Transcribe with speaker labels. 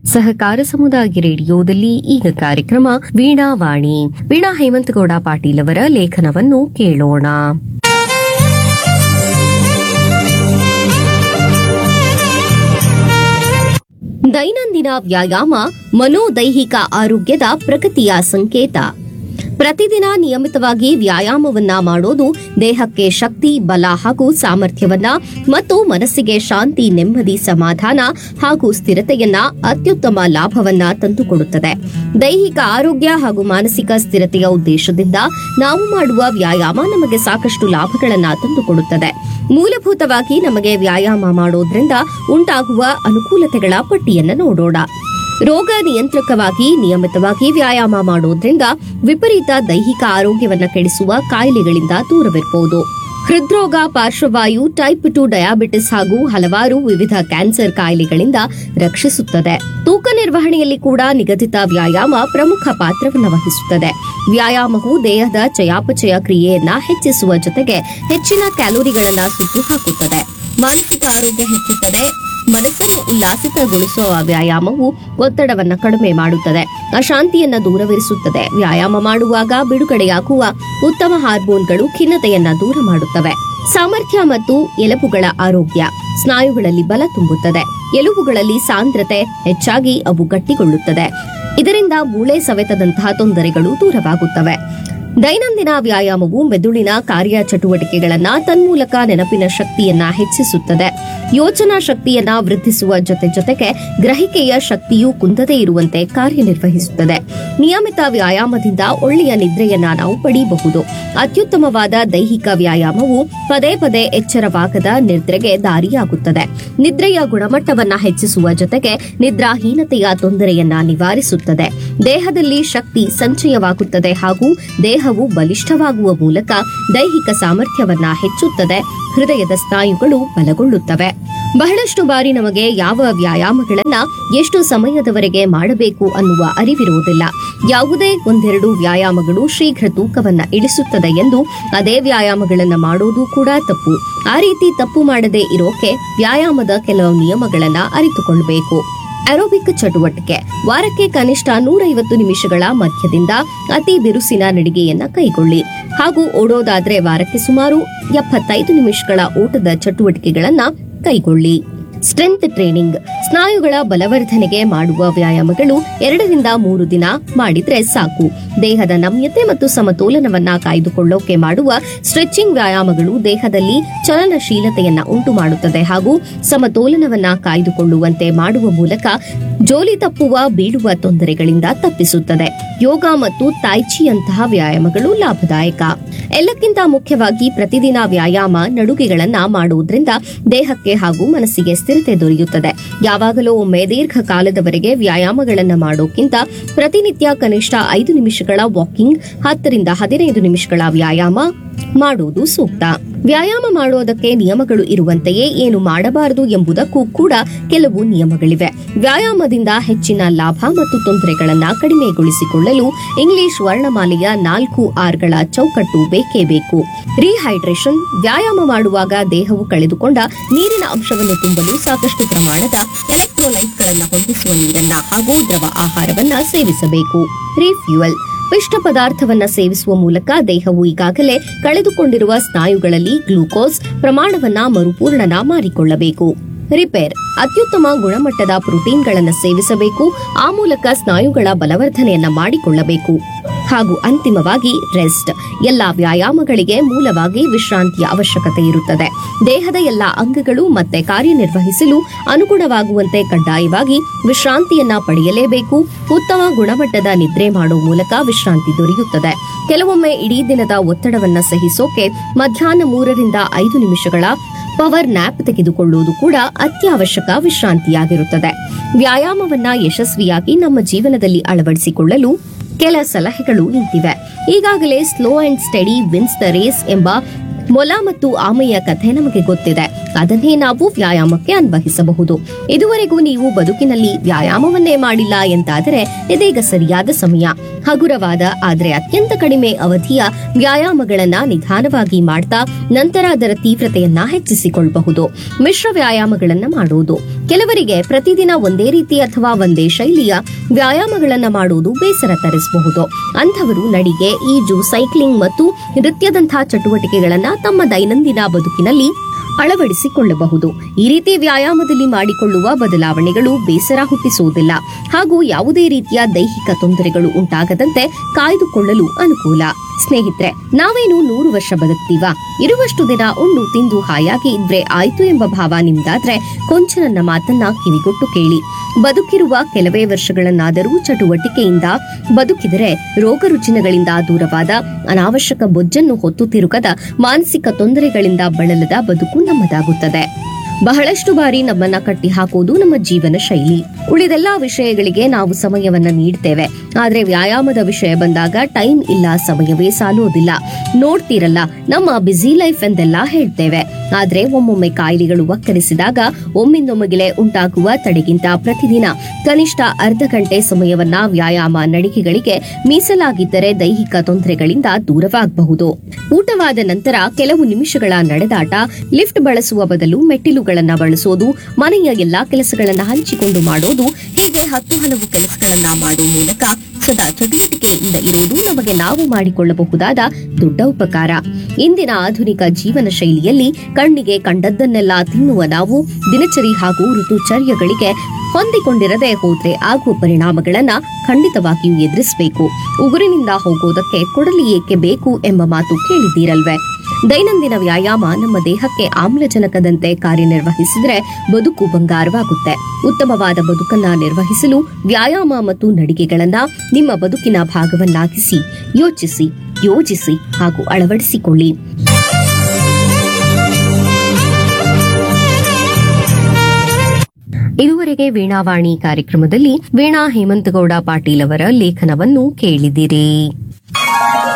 Speaker 1: ಸಹಕಾರ ಸಮುದಾಯ ರೇಡಿಯೋದಲ್ಲಿ ಈಗ ಕಾರ್ಯಕ್ರಮ ವೀಣಾವಾಣಿ ವೀಣಾ ಹೇಮಂತಗೌಡ ಪಾಟೀಲ್ ಅವರ ಲೇಖನವನ್ನು ಕೇಳೋಣ ದೈನಂದಿನ ವ್ಯಾಯಾಮ ಮನೋದೈಹಿಕ ಆರೋಗ್ಯದ ಪ್ರಗತಿಯ ಸಂಕೇತ ಪ್ರತಿದಿನ ನಿಯಮಿತವಾಗಿ ವ್ಯಾಯಾಮವನ್ನ ಮಾಡೋದು ದೇಹಕ್ಕೆ ಶಕ್ತಿ ಬಲ ಹಾಗೂ ಸಾಮರ್ಥ್ಯವನ್ನ ಮತ್ತು ಮನಸ್ಸಿಗೆ ಶಾಂತಿ ನೆಮ್ಮದಿ ಸಮಾಧಾನ ಹಾಗೂ ಸ್ಥಿರತೆಯನ್ನ ಅತ್ಯುತ್ತಮ ಲಾಭವನ್ನ ತಂದುಕೊಡುತ್ತದೆ ದೈಹಿಕ ಆರೋಗ್ಯ ಹಾಗೂ ಮಾನಸಿಕ ಸ್ಥಿರತೆಯ ಉದ್ದೇಶದಿಂದ ನಾವು ಮಾಡುವ ವ್ಯಾಯಾಮ ನಮಗೆ ಸಾಕಷ್ಟು ಲಾಭಗಳನ್ನ ತಂದುಕೊಡುತ್ತದೆ ಮೂಲಭೂತವಾಗಿ ನಮಗೆ ವ್ಯಾಯಾಮ ಮಾಡೋದ್ರಿಂದ ಉಂಟಾಗುವ ಅನುಕೂಲತೆಗಳ ಪಟ್ಟಿಯನ್ನು ನೋಡೋಣ ರೋಗ ನಿಯಂತ್ರಕವಾಗಿ ನಿಯಮಿತವಾಗಿ ವ್ಯಾಯಾಮ ಮಾಡೋದ್ರಿಂದ ವಿಪರೀತ ದೈಹಿಕ ಆರೋಗ್ಯವನ್ನ ಕೆಡಿಸುವ ಕಾಯಿಲೆಗಳಿಂದ ದೂರವಿರಬಹುದು ಹೃದ್ರೋಗ ಪಾರ್ಶ್ವವಾಯು ಟೈಪ್ ಟು ಡಯಾಬಿಟಿಸ್ ಹಾಗೂ ಹಲವಾರು ವಿವಿಧ ಕ್ಯಾನ್ಸರ್ ಕಾಯಿಲೆಗಳಿಂದ ರಕ್ಷಿಸುತ್ತದೆ ತೂಕ ನಿರ್ವಹಣೆಯಲ್ಲಿ ಕೂಡ ನಿಗದಿತ ವ್ಯಾಯಾಮ ಪ್ರಮುಖ ಪಾತ್ರವನ್ನು ವಹಿಸುತ್ತದೆ ವ್ಯಾಯಾಮವು ದೇಹದ ಚಯಾಪಚಯ ಕ್ರಿಯೆಯನ್ನ ಹೆಚ್ಚಿಸುವ ಜೊತೆಗೆ ಹೆಚ್ಚಿನ ಕ್ಯಾಲೋರಿಗಳನ್ನ ಸುಟ್ಟು ಹಾಕುತ್ತದೆ ಮಾನಸಿಕ ಆರೋಗ್ಯ ಹೆಚ್ಚುತ್ತದೆ ಮನಸ್ಸನ್ನು ಉಲ್ಲಾಸಿತಗೊಳಿಸುವ ವ್ಯಾಯಾಮವು ಒತ್ತಡವನ್ನ ಕಡಿಮೆ ಮಾಡುತ್ತದೆ ಅಶಾಂತಿಯನ್ನ ದೂರವಿರಿಸುತ್ತದೆ ವ್ಯಾಯಾಮ ಮಾಡುವಾಗ ಬಿಡುಗಡೆಯಾಗುವ ಉತ್ತಮ ಹಾರ್ಮೋನ್ಗಳು ಖಿನ್ನತೆಯನ್ನ ದೂರ ಮಾಡುತ್ತವೆ ಸಾಮರ್ಥ್ಯ ಮತ್ತು ಎಲುಬುಗಳ ಆರೋಗ್ಯ ಸ್ನಾಯುಗಳಲ್ಲಿ ಬಲ ತುಂಬುತ್ತದೆ ಎಲುಬುಗಳಲ್ಲಿ ಸಾಂದ್ರತೆ ಹೆಚ್ಚಾಗಿ ಅವು ಗಟ್ಟಿಗೊಳ್ಳುತ್ತದೆ ಇದರಿಂದ ಮೂಳೆ ಸವೆತದಂತಹ ತೊಂದರೆಗಳು ದೂರವಾಗುತ್ತವೆ ದೈನಂದಿನ ವ್ಯಾಯಾಮವು ಮೆದುಳಿನ ಕಾರ್ಯ ಚಟುವಟಿಕೆಗಳನ್ನ ತನ್ಮೂಲಕ ನೆನಪಿನ ಶಕ್ತಿಯನ್ನ ಹೆಚ್ಚಿಸುತ್ತದೆ ಯೋಚನಾ ಶಕ್ತಿಯನ್ನ ವೃದ್ಧಿಸುವ ಜೊತೆ ಜೊತೆಗೆ ಗ್ರಹಿಕೆಯ ಶಕ್ತಿಯು ಕುಂದದೇ ಇರುವಂತೆ ಕಾರ್ಯನಿರ್ವಹಿಸುತ್ತದೆ ನಿಯಮಿತ ವ್ಯಾಯಾಮದಿಂದ ಒಳ್ಳೆಯ ನಿದ್ರೆಯನ್ನ ನಾವು ಪಡೆಯಬಹುದು ಅತ್ಯುತ್ತಮವಾದ ದೈಹಿಕ ವ್ಯಾಯಾಮವು ಪದೇ ಪದೇ ಎಚ್ಚರವಾಗದ ನಿದ್ರೆಗೆ ದಾರಿಯಾಗುತ್ತದೆ ನಿದ್ರೆಯ ಗುಣಮಟ್ಟವನ್ನ ಹೆಚ್ಚಿಸುವ ಜೊತೆಗೆ ನಿದ್ರಾಹೀನತೆಯ ತೊಂದರೆಯನ್ನ ನಿವಾರಿಸುತ್ತದೆ ದೇಹದಲ್ಲಿ ಶಕ್ತಿ ಸಂಚಯವಾಗುತ್ತದೆ ಹಾಗೂ ದೇಹವು ಬಲಿಷ್ಠವಾಗುವ ಮೂಲಕ ದೈಹಿಕ ಸಾಮರ್ಥ್ಯವನ್ನ ಹೆಚ್ಚುತ್ತದೆ ಹೃದಯದ ಸ್ನಾಯುಗಳು ಬಲಗೊಳ್ಳುತ್ತವೆ ಬಹಳಷ್ಟು ಬಾರಿ ನಮಗೆ ಯಾವ ವ್ಯಾಯಾಮಗಳನ್ನ ಎಷ್ಟು ಸಮಯದವರೆಗೆ ಮಾಡಬೇಕು ಅನ್ನುವ ಅರಿವಿರುವುದಿಲ್ಲ ಯಾವುದೇ ಒಂದೆರಡು ವ್ಯಾಯಾಮಗಳು ಶೀಘ್ರ ತೂಕವನ್ನ ಇಳಿಸುತ್ತದೆ ಎಂದು ಅದೇ ವ್ಯಾಯಾಮಗಳನ್ನ ಮಾಡೋದು ಕೂಡ ತಪ್ಪು ಆ ರೀತಿ ತಪ್ಪು ಮಾಡದೇ ಇರೋಕೆ ವ್ಯಾಯಾಮದ ಕೆಲವು ನಿಯಮಗಳನ್ನ ಅರಿತುಕೊಳ್ಳಬೇಕು ಅರೋಬಿಕ್ ಚಟುವಟಿಕೆ ವಾರಕ್ಕೆ ಕನಿಷ್ಠ ನೂರೈವತ್ತು ನಿಮಿಷಗಳ ಮಧ್ಯದಿಂದ ಅತಿ ಬಿರುಸಿನ ನಡಿಗೆಯನ್ನ ಕೈಗೊಳ್ಳಿ ಹಾಗೂ ಓಡೋದಾದ್ರೆ ವಾರಕ್ಕೆ ಸುಮಾರು ಎಪ್ಪತ್ತೈದು ನಿಮಿಷಗಳ ಓಟದ ಚಟುವಟಿಕೆಗಳನ್ನ ಕೈಗೊಳ್ಳಿ ಸ್ಟ್ರೆಂತ್ ಟ್ರೈನಿಂಗ್ ಸ್ನಾಯುಗಳ ಬಲವರ್ಧನೆಗೆ ಮಾಡುವ ವ್ಯಾಯಾಮಗಳು ಎರಡರಿಂದ ಮೂರು ದಿನ ಮಾಡಿದ್ರೆ ಸಾಕು ದೇಹದ ನಮ್ಯತೆ ಮತ್ತು ಸಮತೋಲನವನ್ನ ಕಾಯ್ದುಕೊಳ್ಳೋಕೆ ಮಾಡುವ ಸ್ಟ್ರೆಚಿಂಗ್ ವ್ಯಾಯಾಮಗಳು ದೇಹದಲ್ಲಿ ಚಲನಶೀಲತೆಯನ್ನ ಉಂಟು ಮಾಡುತ್ತದೆ ಹಾಗೂ ಸಮತೋಲನವನ್ನ ಕಾಯ್ದುಕೊಳ್ಳುವಂತೆ ಮಾಡುವ ಮೂಲಕ ಜೋಲಿ ತಪ್ಪುವ ಬೀಳುವ ತೊಂದರೆಗಳಿಂದ ತಪ್ಪಿಸುತ್ತದೆ ಯೋಗ ಮತ್ತು ತಾಯ್ಚಿಯಂತಹ ವ್ಯಾಯಾಮಗಳು ಲಾಭದಾಯಕ ಎಲ್ಲಕ್ಕಿಂತ ಮುಖ್ಯವಾಗಿ ಪ್ರತಿದಿನ ವ್ಯಾಯಾಮ ನಡುಗೆಗಳನ್ನ ಮಾಡುವುದರಿಂದ ದೇಹಕ್ಕೆ ಹಾಗೂ ಮನಸ್ಸಿಗೆ ಸ್ಥಿರತೆ ದೊರೆಯುತ್ತದೆ ಯಾವಾಗಲೂ ಒಮ್ಮೆ ದೀರ್ಘಕಾಲದವರೆಗೆ ವ್ಯಾಯಾಮಗಳನ್ನ ಮಾಡೋಕ್ಕಿಂತ ಪ್ರತಿನಿತ್ಯ ಕನಿಷ್ಠ ಐದು ನಿಮಿಷಗಳ ವಾಕಿಂಗ್ ಹತ್ತರಿಂದ ಹದಿನೈದು ನಿಮಿಷಗಳ ವ್ಯಾಯಾಮ ಮಾಡುವುದು ಸೂಕ್ತ ವ್ಯಾಯಾಮ ಮಾಡೋದಕ್ಕೆ ನಿಯಮಗಳು ಇರುವಂತೆಯೇ ಏನು ಮಾಡಬಾರದು ಎಂಬುದಕ್ಕೂ ಕೂಡ ಕೆಲವು ನಿಯಮಗಳಿವೆ ವ್ಯಾಯಾಮದಿಂದ ಹೆಚ್ಚಿನ ಲಾಭ ಮತ್ತು ತೊಂದರೆಗಳನ್ನ ಕಡಿಮೆಗೊಳಿಸಿಕೊಳ್ಳಲು ಇಂಗ್ಲಿಷ್ ವರ್ಣಮಾಲೆಯ ನಾಲ್ಕು ಆರ್ಗಳ ಚೌಕಟ್ಟು ಬೇಕೇ ಬೇಕು ರಿಹೈಡ್ರೇಷನ್ ವ್ಯಾಯಾಮ ಮಾಡುವಾಗ ದೇಹವು ಕಳೆದುಕೊಂಡ ನೀರಿನ ಅಂಶವನ್ನು ತುಂಬಲು ಸಾಕಷ್ಟು ಪ್ರಮಾಣದ ಎಲೆಕ್ಟ್ರೋಲೈಟ್ಗಳನ್ನು ಹೊಂದಿಸುವ ನೀರನ್ನ ಹಾಗೂ ದ್ರವ ಆಹಾರವನ್ನ ಸೇವಿಸಬೇಕು ರಿಫ್ಯೂಯಲ್ ಪಿಷ್ಟ ಪದಾರ್ಥವನ್ನ ಸೇವಿಸುವ ಮೂಲಕ ದೇಹವು ಈಗಾಗಲೇ ಕಳೆದುಕೊಂಡಿರುವ ಸ್ನಾಯುಗಳಲ್ಲಿ ಗ್ಲೂಕೋಸ್ ಪ್ರಮಾಣವನ್ನ ಮರುಪೂರ್ಣನ ಮಾಡಿಕೊಳ್ಳಬೇಕು ರಿಪೇರ್ ಅತ್ಯುತ್ತಮ ಗುಣಮಟ್ಟದ ಪ್ರೋಟೀನ್ಗಳನ್ನು ಸೇವಿಸಬೇಕು ಆ ಮೂಲಕ ಸ್ನಾಯುಗಳ ಬಲವರ್ಧನೆಯನ್ನ ಮಾಡಿಕೊಳ್ಳಬೇಕು ಹಾಗೂ ಅಂತಿಮವಾಗಿ ರೆಸ್ಟ್ ಎಲ್ಲ ವ್ಯಾಯಾಮಗಳಿಗೆ ಮೂಲವಾಗಿ ವಿಶ್ರಾಂತಿಯ ಅವಶ್ಯಕತೆ ಇರುತ್ತದೆ ದೇಹದ ಎಲ್ಲ ಅಂಗಗಳು ಮತ್ತೆ ಕಾರ್ಯನಿರ್ವಹಿಸಲು ಅನುಗುಣವಾಗುವಂತೆ ಕಡ್ಡಾಯವಾಗಿ ವಿಶ್ರಾಂತಿಯನ್ನ ಪಡೆಯಲೇಬೇಕು ಉತ್ತಮ ಗುಣಮಟ್ಟದ ನಿದ್ರೆ ಮಾಡುವ ಮೂಲಕ ವಿಶ್ರಾಂತಿ ದೊರೆಯುತ್ತದೆ ಕೆಲವೊಮ್ಮೆ ಇಡೀ ದಿನದ ಒತ್ತಡವನ್ನ ಸಹಿಸೋಕೆ ಮಧ್ಯಾಹ್ನ ಮೂರರಿಂದ ಐದು ನಿಮಿಷಗಳ ಪವರ್ ನ್ಯಾಪ್ ತೆಗೆದುಕೊಳ್ಳುವುದು ಕೂಡ ಅತ್ಯವಶ್ಯಕ ವಿಶ್ರಾಂತಿಯಾಗಿರುತ್ತದೆ ವ್ಯಾಯಾಮವನ್ನ ಯಶಸ್ವಿಯಾಗಿ ನಮ್ಮ ಜೀವನದಲ್ಲಿ ಅಳವಡಿಸಿಕೊಳ್ಳಲು ಕೆಲ ಸಲಹೆಗಳು ಇಂತಿವೆ ಈಗಾಗಲೇ slow and steady wins the race ಎಂಬ ಮೊಲ ಮತ್ತು ಆಮೆಯ ಕಥೆ ನಮಗೆ ಗೊತ್ತಿದೆ ಅದನ್ನೇ ನಾವು ವ್ಯಾಯಾಮಕ್ಕೆ ಅನ್ವಹಿಸಬಹುದು ಇದುವರೆಗೂ ನೀವು ಬದುಕಿನಲ್ಲಿ ವ್ಯಾಯಾಮವನ್ನೇ ಮಾಡಿಲ್ಲ ಎಂತಾದರೆ ಇದೀಗ ಸರಿಯಾದ ಸಮಯ ಹಗುರವಾದ ಆದರೆ ಅತ್ಯಂತ ಕಡಿಮೆ ಅವಧಿಯ ವ್ಯಾಯಾಮಗಳನ್ನ ನಿಧಾನವಾಗಿ ಮಾಡ್ತಾ ನಂತರ ಅದರ ತೀವ್ರತೆಯನ್ನ ಹೆಚ್ಚಿಸಿಕೊಳ್ಳಬಹುದು ಮಿಶ್ರ ವ್ಯಾಯಾಮಗಳನ್ನ ಮಾಡುವುದು ಕೆಲವರಿಗೆ ಪ್ರತಿದಿನ ಒಂದೇ ರೀತಿ ಅಥವಾ ಒಂದೇ ಶೈಲಿಯ ವ್ಯಾಯಾಮಗಳನ್ನ ಮಾಡುವುದು ಬೇಸರ ತರಿಸಬಹುದು ಅಂಥವರು ನಡಿಗೆ ಈಜು ಸೈಕ್ಲಿಂಗ್ ಮತ್ತು ನೃತ್ಯದಂತಹ ಚಟುವಟಿಕೆಗಳನ್ನ ತಮ್ಮ ದೈನಂದಿನ ಬದುಕಿನಲ್ಲಿ ಅಳವಡಿಸಿಕೊಳ್ಳಬಹುದು ಈ ರೀತಿ ವ್ಯಾಯಾಮದಲ್ಲಿ ಮಾಡಿಕೊಳ್ಳುವ ಬದಲಾವಣೆಗಳು ಬೇಸರ ಹುಟ್ಟಿಸುವುದಿಲ್ಲ ಹಾಗೂ ಯಾವುದೇ ರೀತಿಯ ದೈಹಿಕ ತೊಂದರೆಗಳು ಉಂಟಾಗದಂತೆ ಕಾಯ್ದುಕೊಳ್ಳಲು ಅನುಕೂಲ ಸ್ನೇಹಿತರೆ ನಾವೇನು ನೂರು ವರ್ಷ ಬದುಕ್ತೀವಾ ಇರುವಷ್ಟು ದಿನ ಉಂಡು ತಿಂದು ಹಾಯಾಗಿ ಇದ್ರೆ ಆಯ್ತು ಎಂಬ ಭಾವ ನಿಮ್ದಾದ್ರೆ ಕೊಂಚ ನನ್ನ ಮಾತನ್ನ ಕಿವಿಗೊಟ್ಟು ಕೇಳಿ ಬದುಕಿರುವ ಕೆಲವೇ ವರ್ಷಗಳನ್ನಾದರೂ ಚಟುವಟಿಕೆಯಿಂದ ಬದುಕಿದರೆ ರೋಗ ರುಜಿನಗಳಿಂದ ದೂರವಾದ ಅನಾವಶ್ಯಕ ಬೊಜ್ಜನ್ನು ಹೊತ್ತು ತಿರುಗದ ಮಾನಸಿಕ ತೊಂದರೆಗಳಿಂದ ಬಳಲದ ಬದುಕು ನಮ್ಮದಾಗುತ್ತದೆ ಬಹಳಷ್ಟು ಬಾರಿ ನಮ್ಮನ್ನ ಕಟ್ಟಿ ಹಾಕುವುದು ನಮ್ಮ ಜೀವನ ಶೈಲಿ ಉಳಿದೆಲ್ಲಾ ವಿಷಯಗಳಿಗೆ ನಾವು ಸಮಯವನ್ನ ನೀಡ್ತೇವೆ ಆದ್ರೆ ವ್ಯಾಯಾಮದ ವಿಷಯ ಬಂದಾಗ ಟೈಮ್ ಇಲ್ಲ ಸಮಯವೇ ಸಾಲುವುದಿಲ್ಲ ನೋಡ್ತಿರಲ್ಲ ನಮ್ಮ ಬ್ಯುಸಿ ಲೈಫ್ ಎಂದೆಲ್ಲ ಹೇಳ್ತೇವೆ ಆದ್ರೆ ಒಮ್ಮೊಮ್ಮೆ ಕಾಯಿಲೆಗಳು ಒಕ್ಕರಿಸಿದಾಗ ಒಮ್ಮಿಂದೊಮ್ಮೆಗೆ ಉಂಟಾಗುವ ತಡೆಗಿಂತ ಪ್ರತಿದಿನ ಕನಿಷ್ಠ ಅರ್ಧ ಗಂಟೆ ಸಮಯವನ್ನ ವ್ಯಾಯಾಮ ನಡಿಗೆಗಳಿಗೆ ಮೀಸಲಾಗಿದ್ದರೆ ದೈಹಿಕ ತೊಂದರೆಗಳಿಂದ ದೂರವಾಗಬಹುದು ಊಟವಾದ ನಂತರ ಕೆಲವು ನಿಮಿಷಗಳ ನಡೆದಾಟ ಲಿಫ್ಟ್ ಬಳಸುವ ಬದಲು ಮೆಟ್ಟಿಲುಗಳನ್ನ ಬಳಸೋದು ಮನೆಯ ಎಲ್ಲಾ ಕೆಲಸಗಳನ್ನ ಹಂಚಿಕೊಂಡು ಮಾಡೋದು ಹೀಗೆ ಹತ್ತು ಹಲವು ಕೆಲಸಗಳನ್ನ ಮಾಡುವ ಮೂಲಕ ಸದಾ ಚಟುವಟಿಕೆಯಿಂದ ಇರುವುದು ನಮಗೆ ನಾವು ಮಾಡಿಕೊಳ್ಳಬಹುದಾದ ದೊಡ್ಡ ಉಪಕಾರ ಇಂದಿನ ಆಧುನಿಕ ಜೀವನ ಶೈಲಿಯಲ್ಲಿ ಕಣ್ಣಿಗೆ ಕಂಡದ್ದನ್ನೆಲ್ಲ ತಿನ್ನುವ ನಾವು ದಿನಚರಿ ಹಾಗೂ ಋತುಚರ್ಯಗಳಿಗೆ ಹೊಂದಿಕೊಂಡಿರದೆ ಹೋದ್ರೆ ಆಗುವ ಪರಿಣಾಮಗಳನ್ನ ಖಂಡಿತವಾಗಿಯೂ ಎದುರಿಸಬೇಕು ಉಗುರಿನಿಂದ ಹೋಗೋದಕ್ಕೆ ಕೊಡಲಿ ಏಕೆ ಬೇಕು ಎಂಬ ಮಾತು ಕೇಳಿದ್ದೀರಲ್ವೇ ದೈನಂದಿನ ವ್ಯಾಯಾಮ ನಮ್ಮ ದೇಹಕ್ಕೆ ಆಮ್ಲಜನಕದಂತೆ ಕಾರ್ಯನಿರ್ವಹಿಸಿದ್ರೆ ಬದುಕು ಬಂಗಾರವಾಗುತ್ತೆ ಉತ್ತಮವಾದ ಬದುಕನ್ನ ನಿರ್ವಹಿಸಲು ವ್ಯಾಯಾಮ ಮತ್ತು ನಡಿಗೆಗಳನ್ನ ನಿಮ್ಮ ಬದುಕಿನ ಭಾಗವನ್ನಾಗಿಸಿ ಯೋಚಿಸಿ ಯೋಜಿಸಿ ಹಾಗೂ ಅಳವಡಿಸಿಕೊಳ್ಳಿ ಇದುವರೆಗೆ ವೀಣಾವಾಣಿ ಕಾರ್ಯಕ್ರಮದಲ್ಲಿ ವೀಣಾ ಹೇಮಂತಗೌಡ ಪಾಟೀಲ್ ಅವರ ಲೇಖನವನ್ನು ಕೇಳಿದಿರಿ